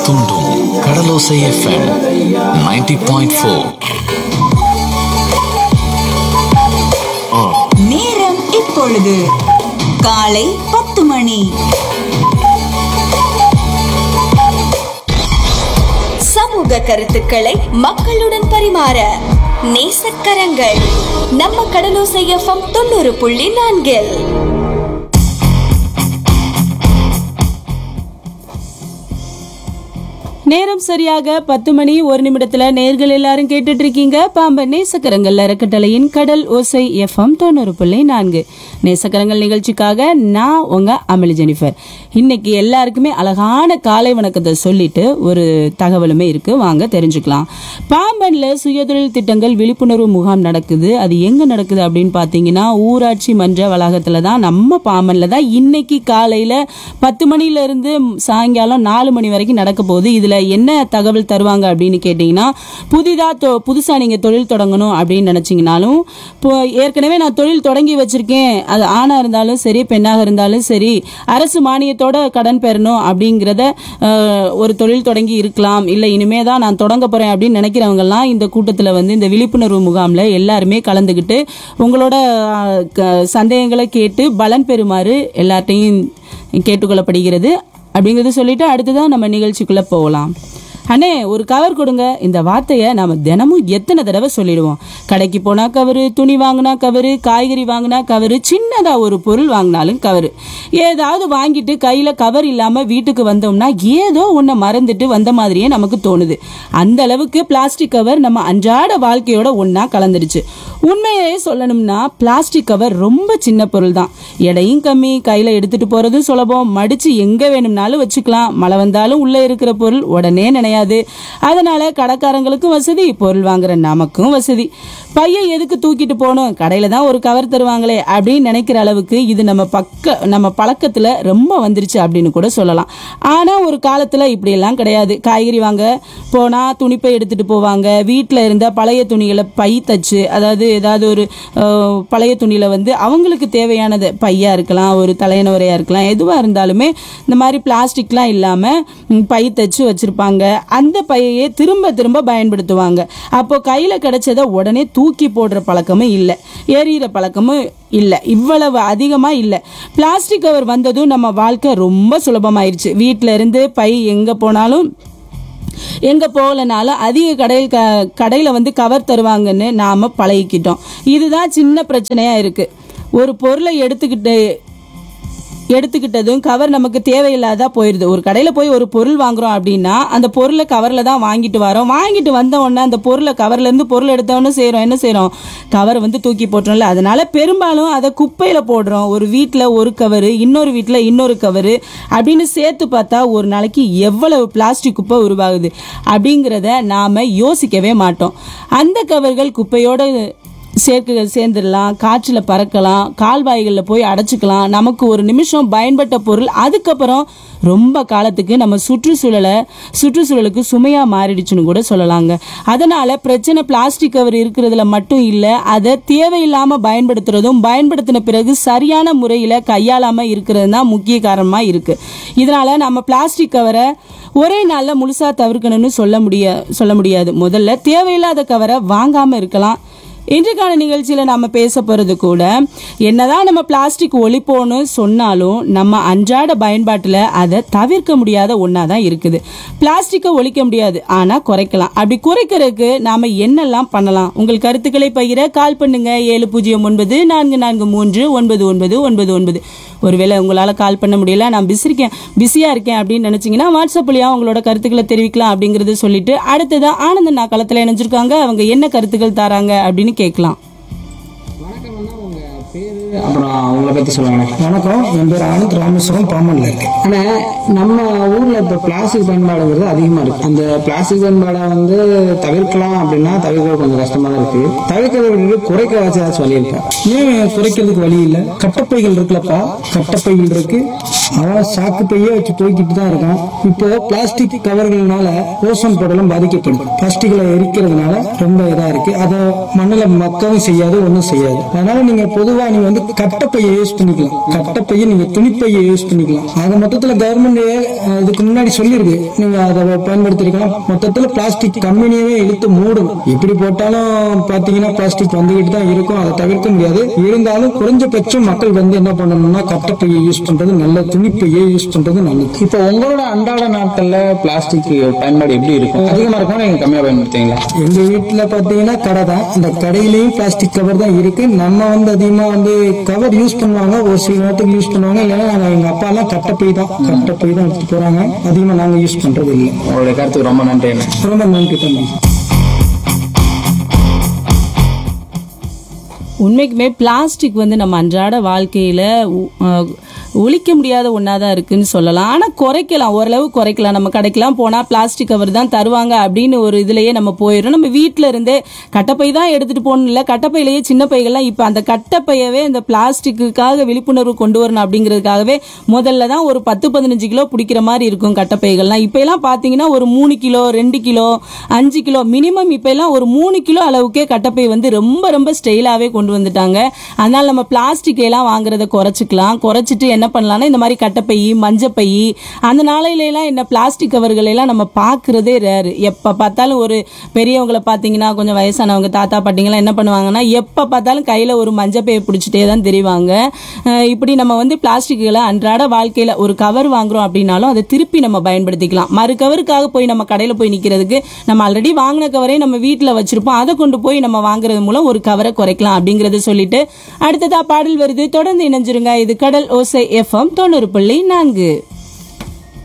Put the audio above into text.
தூண்டும் கடலோசை FM 90.4 point four நேரம் இப்பொழுது காலை பத்து மணி சமூக கருத்துக்களை மக்களுடன் பரிமாற நேசக்கரங்கள் நம்ம கடலோசை எஃப்எம் தொண்ணூறு புள்ளி நான்கில் நேரம் சரியாக பத்து மணி ஒரு நிமிடத்துல நேர்கள் எல்லாரும் கேட்டுட்டு இருக்கீங்க பாம்பன் நேசக்கரங்கள் அறக்கட்டளையின் கடல் ஓசை எஃப்எம் தொண்ணூறு புள்ளி நான்கு நேசக்கரங்கள் நிகழ்ச்சிக்காக நான் உங்க அமளி ஜெனிஃபர் இன்னைக்கு எல்லாருக்குமே அழகான காலை வணக்கத்தை சொல்லிட்டு ஒரு தகவலுமே இருக்கு வாங்க தெரிஞ்சுக்கலாம் பாம்பன்ல சுயதொழில் திட்டங்கள் விழிப்புணர்வு முகாம் நடக்குது அது எங்க நடக்குது அப்படின்னு பாத்தீங்கன்னா ஊராட்சி மன்ற வளாகத்துல தான் நம்ம பாம்பன்ல தான் இன்னைக்கு காலையில பத்து மணில இருந்து சாயங்காலம் நாலு மணி வரைக்கும் நடக்க போகுது இதுல என்ன தகவல் தருவாங்க அப்படின்னு கேட்டீங்கன்னா புதிதா தொ- புதுசா நீங்க தொழில் தொடங்கணும் அப்படின்னு நினைச்சீங்கனாலும் இப்போ ஏற்கனவே நான் தொழில் தொடங்கி வச்சிருக்கேன் அது ஆணா இருந்தாலும் சரி பெண்ணாக இருந்தாலும் சரி அரசு மானியத்தோட கடன் பெறணும் அப்படிங்கிறத அஹ், ஒரு தொழில் தொடங்கி இருக்கலாம் இல்ல இனிமே தான் நான் தொடங்க போறேன் அப்படின்னு நினைக்கிறவங்க எல்லாம் இந்த கூட்டத்துல வந்து இந்த விழிப்புணர்வு முகாம்ல எல்லாருமே கலந்துக்கிட்டு உங்களோட அஹ், க- சந்தேகங்களை கேட்டு பலன் பெறுமாறு எல்லார்ட்டையும் கேட்டுக்கொள்ளப்படுகிறது அப்படிங்கறத சொல்லிட்டு அடுத்ததான் நம்ம நிகழ்ச்சிக்குள்ள போகலாம் அண்ணே ஒரு கவர் கொடுங்க இந்த வார்த்தையை நாம தினமும் எத்தனை தடவை சொல்லிடுவோம் கடைக்கு போனா கவரு துணி வாங்கினா கவரு காய்கறி வாங்கினா கவரு சின்னதா ஒரு பொருள் வாங்கினாலும் கவரு ஏதாவது வாங்கிட்டு கையில கவர் இல்லாம வீட்டுக்கு வந்தோம்னா ஏதோ ஒன்ன மறந்துட்டு வந்த மாதிரியே நமக்கு தோணுது அந்த அளவுக்கு பிளாஸ்டிக் கவர் நம்ம அன்றாட வாழ்க்கையோட ஒண்ணா கலந்துடுச்சு உண்மையே சொல்லணும்னா பிளாஸ்டிக் கவர் ரொம்ப சின்ன பொருள் தான் எடையும் கம்மி கையில எடுத்துட்டு போறதும் சுலபம் மடிச்சு எங்க வேணும்னாலும் வச்சுக்கலாம் மழை வந்தாலும் உள்ள இருக்கிற பொருள் உடனே நினையாது அதனால கடைக்காரங்களுக்கும் வசதி பொருள் வாங்குற நமக்கும் வசதி பையை எதுக்கு தூக்கிட்டு போகணும் கடையில தான் ஒரு கவர் தருவாங்களே அப்படின்னு நினைக்கிற அளவுக்கு இது நம்ம பக்க நம்ம பழக்கத்துல ரொம்ப வந்துருச்சு அப்படின்னு கூட சொல்லலாம் ஆனா ஒரு காலத்துல இப்படி எல்லாம் கிடையாது காய்கறி வாங்க போனா துணிப்பை எடுத்துட்டு போவாங்க வீட்டில் இருந்த பழைய துணிகளை பை தச்சு அதாவது ஏதாவது ஒரு அஹ், பழைய துணியில வந்து அவங்களுக்கு தேவையானது பையா இருக்கலாம் ஒரு தலையணவரையா இருக்கலாம் எதுவா இருந்தாலுமே இந்த மாதிரி பிளாஸ்டிக்லாம் இல்லாம ம், பை தச்சு வச்சிருப்பாங்க அந்த பையையே திரும்ப திரும்ப பயன்படுத்துவாங்க அப்போ கையில கிடைச்சதை உடனே தூக்கி போடுற பழக்கமும் இல்லை எரியிற பழக்கமும் இல்லை இவ்வளவு அதிகமா இல்லை பிளாஸ்டிக் கவர் வந்ததும் நம்ம வாழ்க்கை ரொம்ப சுலபமாயிருச்சு வீட்டில இருந்து பை எங்க போனாலும் எங்க போகலனாலும் அதிக கடையில் க- கடையில வந்து கவர் தருவாங்கன்னு நாம பழகிக்கிட்டோம் இதுதான் சின்ன பிரச்சனையா இருக்கு ஒரு பொருளை எடுத்துக்கிட்டு எடுத்துக்கிட்டதும் கவர் நமக்கு தேவையில்லாதா போயிருது ஒரு கடையில போய் ஒரு பொருள் வாங்குறோம் அப்படின்னா அந்த பொருளை கவர்ல தான் வாங்கிட்டு வரோம் வாங்கிட்டு வந்த உடனே அந்த பொருளை கவர்ல இருந்து பொருள் எடுத்தவொடனே செய்றோம் என்ன செய்றோம் கவர் வந்து தூக்கி போட்டுறோம்ல அதனால பெரும்பாலும் அதை குப்பையில போடுறோம் ஒரு வீட்ல ஒரு கவரு இன்னொரு வீட்ல இன்னொரு கவரு அப்படின்னு சேர்த்து பார்த்தா ஒரு நாளைக்கு எவ்வளவு பிளாஸ்டிக் குப்பை உருவாகுது அப்படிங்கிறத நாம யோசிக்கவே மாட்டோம் அந்த கவர்கள் குப்பையோட சேர்க்க சேர்ந்துடலாம் காற்றில் பறக்கலாம் கால்வாய்களில் போய் அடைச்சிக்கலாம் நமக்கு ஒரு நிமிஷம் பயன்பட்ட பொருள் அதுக்கப்புறம் ரொம்ப காலத்துக்கு நம்ம சுற்றுச்சூழலை சுற்றுச்சூழலுக்கு சுமையாக மாறிடுச்சுன்னு கூட சொல்லலாங்க அதனால பிரச்சனை பிளாஸ்டிக் கவர் இருக்கிறதுல மட்டும் இல்லை அதை தேவையில்லாமல் பயன்படுத்துறதும் பயன்படுத்தின பிறகு சரியான முறையில் கையாளாமல் இருக்கிறது தான் முக்கிய காரணமாக இருக்கு இதனால நம்ம பிளாஸ்டிக் கவரை ஒரே நாள்ல முழுசா தவிர்க்கணும்னு சொல்ல முடிய சொல்ல முடியாது முதல்ல தேவையில்லாத கவரை வாங்காம இருக்கலாம் இன்றைக்கான நிகழ்ச்சியில நாம பேச போறது கூட என்னதான் நம்ம பிளாஸ்டிக் ஒழிப்போன்னு சொன்னாலும் நம்ம அன்றாட பயன்பாட்டுல அதை தவிர்க்க முடியாத ஒண்ணா தான் இருக்குது பிளாஸ்டிக்கை ஒழிக்க முடியாது ஆனா குறைக்கலாம் அப்படி குறைக்கிறதுக்கு நாம என்னெல்லாம் பண்ணலாம் உங்கள் கருத்துக்களை பகிர கால் பண்ணுங்க ஏழு பூஜ்ஜியம் ஒன்பது நான்கு நான்கு மூன்று ஒன்பது ஒன்பது ஒன்பது ஒன்பது ஒருவேளை உங்களால கால் பண்ண முடியல நான் பிஸி இருக்கேன் பிஸியா இருக்கேன் அப்படின்னு நினைச்சீங்கன்னா வாட்ஸ்அப் வழியா உங்களோட கருத்துக்களை தெரிவிக்கலாம் அப்படிங்கறத சொல்லிட்டு அடுத்ததா ஆனந்த நான் களத்துல இணைஞ்சிருக்காங்க அவங்க என்ன கருத்துக்கள் தராங்க அப்படின்னு கேட்கலாம் அப்புறம் அவங்கள பத்தி சொல்லுவாங்க வணக்கம் என் பேர் ஆனந்த் ராமேஸ்வரம் பாம்பன்ல இருக்கேன் ஆனா நம்ம ஊர்ல இப்ப பிளாஸ்டிக் பயன்பாடுங்கிறது அதிகமா இருக்கு அந்த பிளாஸ்டிக் பயன்பாடை வந்து தவிர்க்கலாம் அப்படின்னா தவிர்க்க கொஞ்சம் கஷ்டமா தான் இருக்கு தவிர்க்கிறத விட்டு குறைக்க வச்சு ஏதாச்சும் வழி இருக்கா ஏன் குறைக்கிறதுக்கு வழி இல்ல கட்டப்பைகள் இருக்குல்லப்பா கட்டப்பைகள் இருக்கு அதான் சாக்கு பையே வச்சு தூக்கிட்டு தான் இருக்கோம் இப்போ பிளாஸ்டிக் கவர்கள்னால ஓசோன் படலம் பாதிக்கப்படும் பிளாஸ்டிக்ல எரிக்கிறதுனால ரொம்ப இதா இருக்கு அதை மண்ணுல மக்கவும் செய்யாது ஒன்றும் செய்யாது அதனால நீங்க பொதுவா நீங்க வந்து கட்டப்பையை யூஸ் பண்ணிக்கலாம் கட்டப்பையை நீங்க துணிப்பையை யூஸ் பண்ணிக்கலாம் ஆக மொத்தத்துல கவர்மெண்ட் இதுக்கு முன்னாடி சொல்லியிருக்கு நீங்க அதை பயன்படுத்திருக்கலாம் மொத்தத்துல பிளாஸ்டிக் கம்பெனியவே இழுத்து மூடணும் எப்படி போட்டாலும் பாத்தீங்கன்னா பிளாஸ்டிக் வந்துகிட்டு தான் இருக்கும் அதை தவிர்க்க முடியாது இருந்தாலும் குறைஞ்சபட்சம் மக்கள் வந்து என்ன பண்ணணும்னா கட்டப்பையை யூஸ் பண்றது நல்லது துணிப்பையை யூஸ் பண்றது நல்லது இப்போ உங்களோட அன்றாட நாட்கள்ல பிளாஸ்டிக் பயன்பாடு எப்படி இருக்கும் அதிகமா இருக்கும் நீங்க கம்மியா பயன்படுத்துவீங்களா எங்க வீட்டுல பாத்தீங்கன்னா கடை தான் அந்த கடையிலயும் பிளாஸ்டிக் கவர் தான் இருக்கு நம்ம வந்து அதிகமா வந்து கவர் யூஸ் பண்ணுவாங்க ஒரு சில நேரத்துக்கு யூஸ் பண்ணுவாங்க இல்லைன்னா நாங்க எங்க அப்பா எல்லாம் கட்டப்பை தான் கட்டப்பை தான் எடுத்துட்டு போறாங்க அதிகமா நாங்க யூஸ் பண்றது இல்லை உங்களுடைய கருத்துக்கு ரொம்ப நன்றி என்ன ரொம்ப நன்றி தம்பி உண்மைக்குமே பிளாஸ்டிக் வந்து நம்ம அன்றாட வாழ்க்கையில உ- அஹ் ஒழிக்க முடியாத ஒன்றா தான் இருக்குன்னு சொல்லலாம் ஆனால் குறைக்கலாம் ஓரளவு குறைக்கலாம் நம்ம கடைக்கெல்லாம் போனால் பிளாஸ்டிக் கவர் தான் தருவாங்க அப்படின்னு ஒரு இதுலயே நம்ம போயிடும் நம்ம வீட்டில் இருந்தே கட்டப்பை தான் எடுத்துட்டு போகணும் இல்லை கட்டப்பையிலேயே சின்ன பைகள்லாம் இப்போ அந்த கட்டப்பையவே இந்த பிளாஸ்டிக்குக்காக விழிப்புணர்வு கொண்டு வரணும் அப்படிங்கிறதுக்காகவே முதல்ல தான் ஒரு பத்து பதினஞ்சு கிலோ பிடிக்கிற மாதிரி இருக்கும் கட்டப்பைகள்லாம் இப்போ எல்லாம் பார்த்தீங்கன்னா ஒரு மூணு கிலோ ரெண்டு கிலோ அஞ்சு கிலோ மினிமம் இப்போ எல்லாம் ஒரு மூணு கிலோ அளவுக்கே கட்டப்பை வந்து ரொம்ப ரொம்ப ஸ்டைலாகவே கொண்டு வந்துட்டாங்க அதனால நம்ம பிளாஸ்டிக் எல்லாம் வாங்குறத குறைச்சிக்கலாம் குறைச்சிட்டு என்ன பண்ணலாம்னா இந்த மாதிரி கட்டப்பை மஞ்சப்பை அந்த நாளையில எல்லாம் என்ன பிளாஸ்டிக் கவர்கள் எல்லாம் நம்ம பார்க்கறதே ரேரு எப்போ பார்த்தாலும் ஒரு பெரியவங்களை பார்த்தீங்கன்னா கொஞ்சம் வயசானவங்க தாத்தா பாட்டிங்கெல்லாம் என்ன பண்ணுவாங்கன்னா எப்போ பார்த்தாலும் கையில் ஒரு மஞ்சப்பையை பிடிச்சிட்டே தான் தெரிவாங்க அஹ் இப்படி நம்ம வந்து பிளாஸ்டிக்குகளை அன்றாட வாழ்க்கையில் ஒரு கவர் வாங்குறோம் அப்படின்னாலும் அதை திருப்பி நம்ம பயன்படுத்திக்கலாம் மறு கவருக்காக போய் நம்ம கடையில் போய் நிற்கிறதுக்கு நம்ம ஆல்ரெடி வாங்கின கவரே நம்ம வீட்டில் வச்சிருப்போம் அதை கொண்டு போய் நம்ம வாங்குறது மூலம் ஒரு கவரை குறைக்கலாம் அப்படிங்கறத சொல்லிட்டு அடுத்ததா பாடல் வருது தொடர்ந்து இணைஞ்சிருங்க இது கடல் ஓசை எஃப்எம் தொண்ணூறு புள்ளி நான்கு